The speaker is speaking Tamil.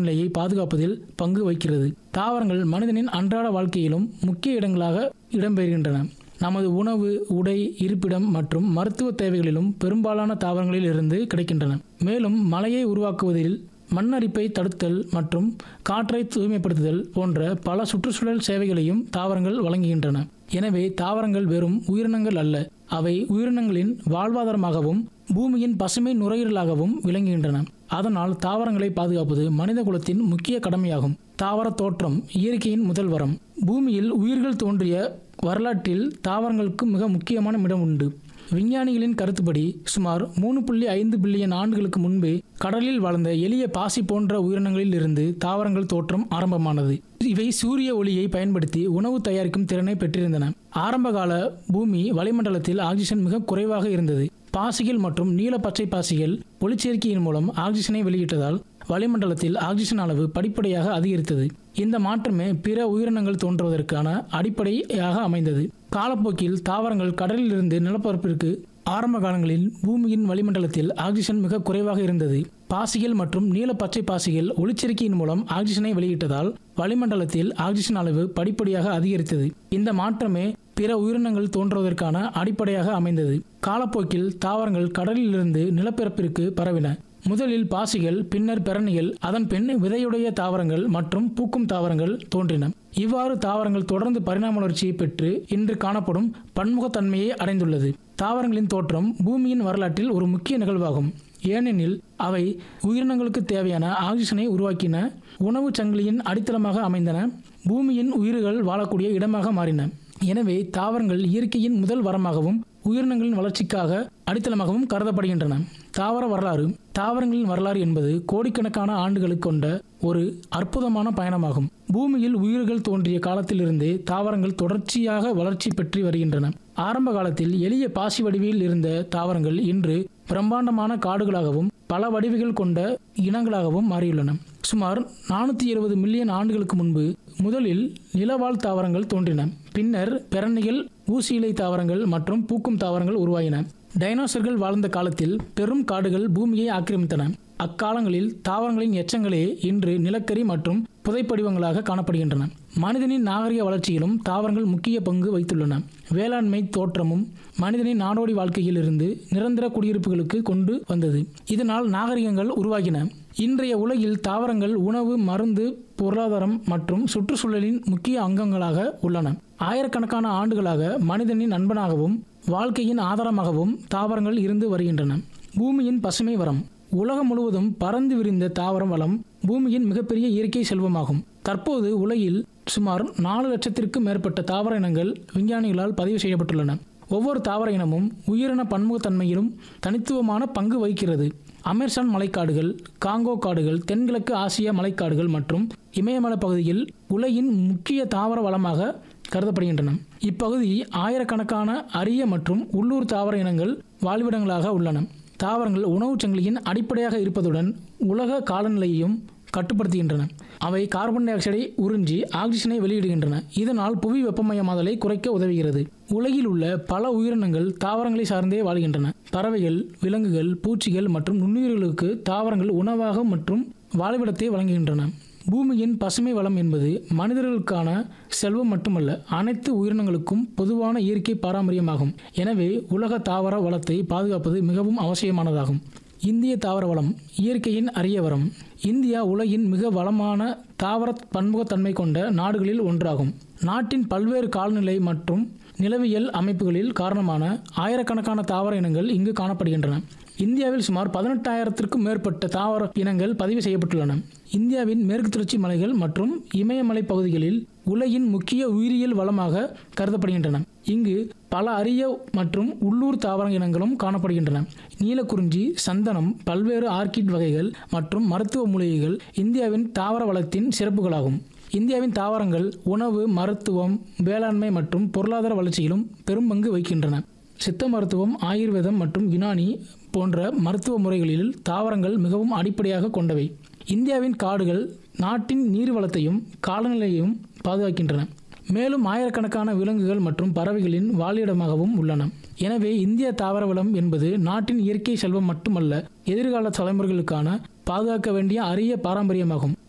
காலநிலையை பாதுகாப்பதில் பங்கு வகிக்கிறது தாவரங்கள் மனிதனின் அன்றாட வாழ்க்கையிலும் முக்கிய இடங்களாக இடம்பெறுகின்றன நமது உணவு உடை இருப்பிடம் மற்றும் மருத்துவ தேவைகளிலும் பெரும்பாலான தாவரங்களில் இருந்து கிடைக்கின்றன மேலும் மழையை உருவாக்குவதில் மண்ணரிப்பை தடுத்தல் மற்றும் காற்றை தூய்மைப்படுத்துதல் போன்ற பல சுற்றுச்சூழல் சேவைகளையும் தாவரங்கள் வழங்குகின்றன எனவே தாவரங்கள் வெறும் உயிரினங்கள் அல்ல அவை உயிரினங்களின் வாழ்வாதாரமாகவும் பூமியின் பசுமை நுரையீரலாகவும் விளங்குகின்றன அதனால் தாவரங்களை பாதுகாப்பது மனித குலத்தின் முக்கிய கடமையாகும் தாவர தோற்றம் இயற்கையின் முதல் வரம் பூமியில் உயிர்கள் தோன்றிய வரலாற்றில் தாவரங்களுக்கு மிக முக்கியமான இடம் உண்டு விஞ்ஞானிகளின் கருத்துப்படி சுமார் மூணு புள்ளி ஐந்து பில்லியன் ஆண்டுகளுக்கு முன்பே கடலில் வாழ்ந்த எளிய பாசி போன்ற உயிரினங்களில் இருந்து தாவரங்கள் தோற்றம் ஆரம்பமானது இவை சூரிய ஒளியை பயன்படுத்தி உணவு தயாரிக்கும் திறனை பெற்றிருந்தன ஆரம்பகால பூமி வளிமண்டலத்தில் ஆக்சிஜன் மிக குறைவாக இருந்தது பாசிகள் மற்றும் நீல பச்சை பாசிகள் ஒளிச்சேர்க்கையின் மூலம் ஆக்சிஜனை வெளியிட்டதால் வளிமண்டலத்தில் ஆக்சிஜன் அளவு படிப்படியாக அதிகரித்தது இந்த மாற்றமே பிற உயிரினங்கள் தோன்றுவதற்கான அடிப்படையாக அமைந்தது காலப்போக்கில் தாவரங்கள் கடலில் இருந்து நிலப்பரப்பிற்கு ஆரம்ப காலங்களில் பூமியின் வளிமண்டலத்தில் ஆக்சிஜன் மிக குறைவாக இருந்தது பாசிகள் மற்றும் நீல பச்சை பாசிகள் ஒளிச்சேர்க்கையின் மூலம் ஆக்சிஜனை வெளியிட்டதால் வளிமண்டலத்தில் ஆக்சிஜன் அளவு படிப்படியாக அதிகரித்தது இந்த மாற்றமே பிற உயிரினங்கள் தோன்றுவதற்கான அடிப்படையாக அமைந்தது காலப்போக்கில் தாவரங்கள் கடலிலிருந்து நிலப்பரப்பிற்கு பரவின முதலில் பாசிகள் பின்னர் பெரணிகள் அதன் பின் விதையுடைய தாவரங்கள் மற்றும் பூக்கும் தாவரங்கள் தோன்றின இவ்வாறு தாவரங்கள் தொடர்ந்து பரிணாம வளர்ச்சியை பெற்று இன்று காணப்படும் பன்முகத்தன்மையை அடைந்துள்ளது தாவரங்களின் தோற்றம் பூமியின் வரலாற்றில் ஒரு முக்கிய நிகழ்வாகும் ஏனெனில் அவை உயிரினங்களுக்கு தேவையான ஆக்சிஜனை உருவாக்கின உணவுச் சங்கிலியின் அடித்தளமாக அமைந்தன பூமியின் உயிர்கள் வாழக்கூடிய இடமாக மாறின எனவே தாவரங்கள் இயற்கையின் முதல் வரமாகவும் உயிரினங்களின் வளர்ச்சிக்காக அடித்தளமாகவும் கருதப்படுகின்றன தாவர வரலாறு தாவரங்களின் வரலாறு என்பது கோடிக்கணக்கான ஆண்டுகளுக்கு கொண்ட ஒரு அற்புதமான பயணமாகும் பூமியில் உயிர்கள் தோன்றிய காலத்திலிருந்தே தாவரங்கள் தொடர்ச்சியாக வளர்ச்சி பெற்று வருகின்றன ஆரம்ப காலத்தில் எளிய பாசி வடிவில் இருந்த தாவரங்கள் இன்று பிரம்மாண்டமான காடுகளாகவும் பல வடிவுகள் கொண்ட இனங்களாகவும் மாறியுள்ளன சுமார் நானூற்றி இருபது மில்லியன் ஆண்டுகளுக்கு முன்பு முதலில் நிலவாழ் தாவரங்கள் தோன்றின பின்னர் பெரணிகள் ஊசி இலை தாவரங்கள் மற்றும் பூக்கும் தாவரங்கள் உருவாயின டைனோசர்கள் வாழ்ந்த காலத்தில் பெரும் காடுகள் பூமியை ஆக்கிரமித்தன அக்காலங்களில் தாவரங்களின் எச்சங்களே இன்று நிலக்கரி மற்றும் புதைப்படிவங்களாக காணப்படுகின்றன மனிதனின் நாகரிக வளர்ச்சியிலும் தாவரங்கள் முக்கிய பங்கு வைத்துள்ளன வேளாண்மை தோற்றமும் மனிதனின் நாடோடி வாழ்க்கையில் இருந்து நிரந்தர குடியிருப்புகளுக்கு கொண்டு வந்தது இதனால் நாகரிகங்கள் உருவாகின இன்றைய உலகில் தாவரங்கள் உணவு மருந்து பொருளாதாரம் மற்றும் சுற்றுச்சூழலின் முக்கிய அங்கங்களாக உள்ளன ஆயிரக்கணக்கான ஆண்டுகளாக மனிதனின் நண்பனாகவும் வாழ்க்கையின் ஆதாரமாகவும் தாவரங்கள் இருந்து வருகின்றன பூமியின் பசுமை வரம் உலகம் முழுவதும் பறந்து விரிந்த தாவரம் வளம் பூமியின் மிகப்பெரிய இயற்கை செல்வமாகும் தற்போது உலகில் சுமார் நாலு லட்சத்திற்கும் மேற்பட்ட தாவர இனங்கள் விஞ்ஞானிகளால் பதிவு செய்யப்பட்டுள்ளன ஒவ்வொரு தாவர இனமும் உயிரின பன்முகத்தன்மையிலும் தனித்துவமான பங்கு வகிக்கிறது அமேசான் மலைக்காடுகள் காங்கோ காடுகள் தென்கிழக்கு ஆசிய மலைக்காடுகள் மற்றும் இமயமலை பகுதியில் உலகின் முக்கிய தாவர வளமாக கருதப்படுகின்றன இப்பகுதி ஆயிரக்கணக்கான அரிய மற்றும் உள்ளூர் தாவர இனங்கள் வாழ்விடங்களாக உள்ளன தாவரங்கள் உணவுச் சங்கிலியின் அடிப்படையாக இருப்பதுடன் உலக காலநிலையையும் கட்டுப்படுத்துகின்றன அவை கார்பன் டை ஆக்சைடை உறிஞ்சி ஆக்சிஜனை வெளியிடுகின்றன இதனால் புவி வெப்பமயமாதலை குறைக்க உதவுகிறது உலகில் உள்ள பல உயிரினங்கள் தாவரங்களை சார்ந்தே வாழ்கின்றன பறவைகள் விலங்குகள் பூச்சிகள் மற்றும் நுண்ணுயிர்களுக்கு தாவரங்கள் உணவாக மற்றும் வாழ்விடத்தை வழங்குகின்றன பூமியின் பசுமை வளம் என்பது மனிதர்களுக்கான செல்வம் மட்டுமல்ல அனைத்து உயிரினங்களுக்கும் பொதுவான இயற்கை பாரம்பரியமாகும் எனவே உலக தாவர வளத்தை பாதுகாப்பது மிகவும் அவசியமானதாகும் இந்திய தாவர வளம் இயற்கையின் அரிய வரம் இந்தியா உலகின் மிக வளமான தாவர பன்முகத்தன்மை கொண்ட நாடுகளில் ஒன்றாகும் நாட்டின் பல்வேறு காலநிலை மற்றும் நிலவியல் அமைப்புகளில் காரணமான ஆயிரக்கணக்கான தாவர இனங்கள் இங்கு காணப்படுகின்றன இந்தியாவில் சுமார் பதினெட்டாயிரத்திற்கும் மேற்பட்ட தாவர இனங்கள் பதிவு செய்யப்பட்டுள்ளன இந்தியாவின் மேற்கு தொடர்ச்சி மலைகள் மற்றும் இமயமலை பகுதிகளில் உலகின் முக்கிய உயிரியல் வளமாக கருதப்படுகின்றன இங்கு பல அரிய மற்றும் உள்ளூர் தாவர இனங்களும் காணப்படுகின்றன நீலக்குறிஞ்சி சந்தனம் பல்வேறு ஆர்கிட் வகைகள் மற்றும் மருத்துவ மூலிகைகள் இந்தியாவின் தாவர வளத்தின் சிறப்புகளாகும் இந்தியாவின் தாவரங்கள் உணவு மருத்துவம் வேளாண்மை மற்றும் பொருளாதார வளர்ச்சியிலும் பெரும் பங்கு வகிக்கின்றன சித்த மருத்துவம் ஆயுர்வேதம் மற்றும் யுனானி போன்ற மருத்துவ முறைகளில் தாவரங்கள் மிகவும் அடிப்படையாக கொண்டவை இந்தியாவின் காடுகள் நாட்டின் நீர் வளத்தையும் காலநிலையையும் பாதுகாக்கின்றன மேலும் ஆயிரக்கணக்கான விலங்குகள் மற்றும் பறவைகளின் வாழிடமாகவும் உள்ளன எனவே இந்திய தாவர வளம் என்பது நாட்டின் இயற்கை செல்வம் மட்டுமல்ல எதிர்கால தலைமுறைகளுக்கான பாதுகாக்க வேண்டிய அரிய பாரம்பரியமாகும்